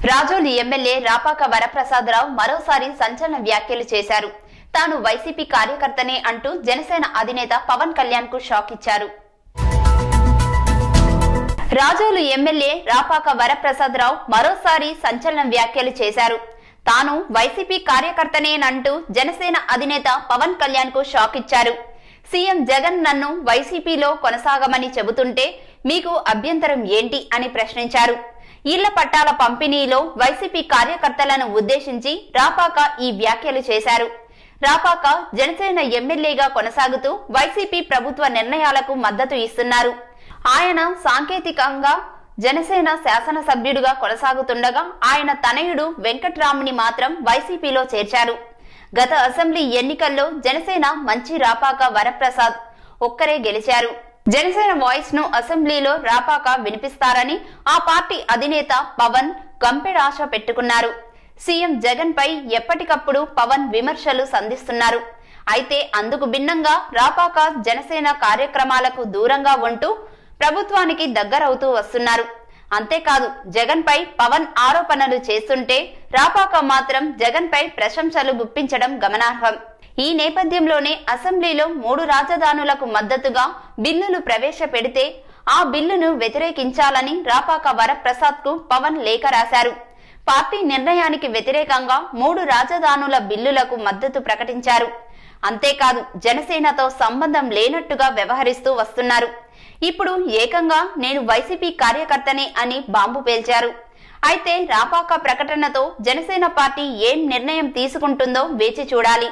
Rajoli MLA Rapaka Varaprasad Rao మరోసారి సంచలన వ్యాఖ్యలు చేశారు తాను వైసీపీ కార్యకర్తనే అంటూ జనసేన అధినేత పవన్ కళ్యాణ్ కు షాక్ ఇచ్చారు రాజోలు ఎమ్మెల్యే రాపాక వరప్రసాదరావు మరోసారి సంచలన వ్యాఖ్యలు చేశారు తాను వైసీపీ కార్యకర్తనేనంటూ జనసేన అధినేత పవన్ కళ్యాణ్ కు షాక్ ఇచ్చారు సీఎం జగన్ నన్ను వైసీపీలో కొనసాగమని చెబుతుంటే మీకు అభ్యంతరం ఏంటి అని ప్రశ్నించారు ఇళ్ల పట్టాల పంపిణీలో వైసీపీ కార్యకర్తలను ఉద్దేశించి రాపాక ఈ వ్యాఖ్యలు చేశారు రాపాక జనసేన ఎమ్మెల్యేగా కొనసాగుతూ వైసీపీ ప్రభుత్వ నిర్ణయాలకు మద్దతు ఇస్తున్నారు ఆయన సాంకేతికంగా జనసేన శాసనసభ్యుడిగా కొనసాగుతుండగా ఆయన తనయుడు వెంకట్రాముని మాత్రం వైసీపీలో చేర్చారు గత అసెంబ్లీ ఎన్నికల్లో జనసేన మంచి రాపాక వరప్రసాద్ ఒక్కరే గెలిచారు జనసేన వాయిస్ ను అసెంబ్లీలో రాపాక వినిపిస్తారని ఆ పార్టీ అధినేత పవన్ గంపెడాశ పెట్టుకున్నారు సీఎం జగన్ పై ఎప్పటికప్పుడు పవన్ విమర్శలు సంధిస్తున్నారు అయితే అందుకు భిన్నంగా రాపాక జనసేన కార్యక్రమాలకు దూరంగా ఉంటూ ప్రభుత్వానికి దగ్గరవుతూ వస్తున్నారు అంతేకాదు జగన్ పై పవన్ ఆరోపణలు చేస్తుంటే రాపాక మాత్రం జగన్ పై ప్రశంసలు గుప్పించడం గమనార్హం ఈ నేపథ్యంలోనే అసెంబ్లీలో మూడు రాజధానులకు మద్దతుగా బిల్లులు ప్రవేశపెడితే ఆ బిల్లును వ్యతిరేకించాలని రాపాక వరప్రసాద్ కు పవన్ లేఖ రాశారు పార్టీ నిర్ణయానికి వ్యతిరేకంగా మూడు రాజధానుల బిల్లులకు మద్దతు ప్రకటించారు అంతేకాదు జనసేనతో సంబంధం లేనట్టుగా వ్యవహరిస్తూ వస్తున్నారు ఇప్పుడు ఏకంగా నేను వైసీపీ కార్యకర్తనే అని బాంబు పేల్చారు అయితే రాపాక ప్రకటనతో జనసేన పార్టీ ఏం నిర్ణయం తీసుకుంటుందో వేచి చూడాలి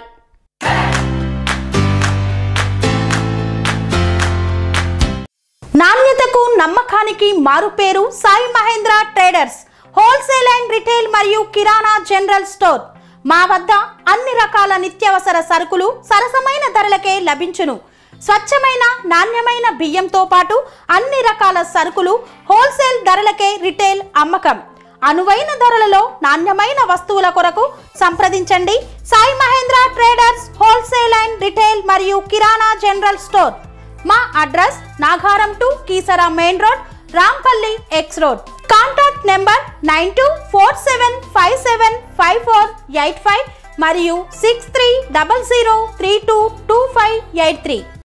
నాణ్యతకు నమ్మకానికి మారుపేరు Sai Mahendra traders wholesale and retail మరియు కిరాణా జనరల్ స్టోర్ మా వద్ద అన్ని రకాల నిత్యావసర సరుకులు సరసమైన ధరలకే లభించును స్వచ్ఛమైన నాణ్యమైన బియ్యంతో పాటు అన్ని రకాల సరుకులు హోల్సేల్ ధరలకే రిటైల్ అమ్మకం అనువైన ధరలలో నాణ్యమైన వస్తువుల కొరకు సంప్రదించండి Sai Mahendra traders wholesale and retail మరియు కిరాణా జనరల్ స్టోర్ మా address Nagaram to Keesara main road Rampally X road contact number nine two four seven five seven five four eight five మరియు six three double zero three two two five eight three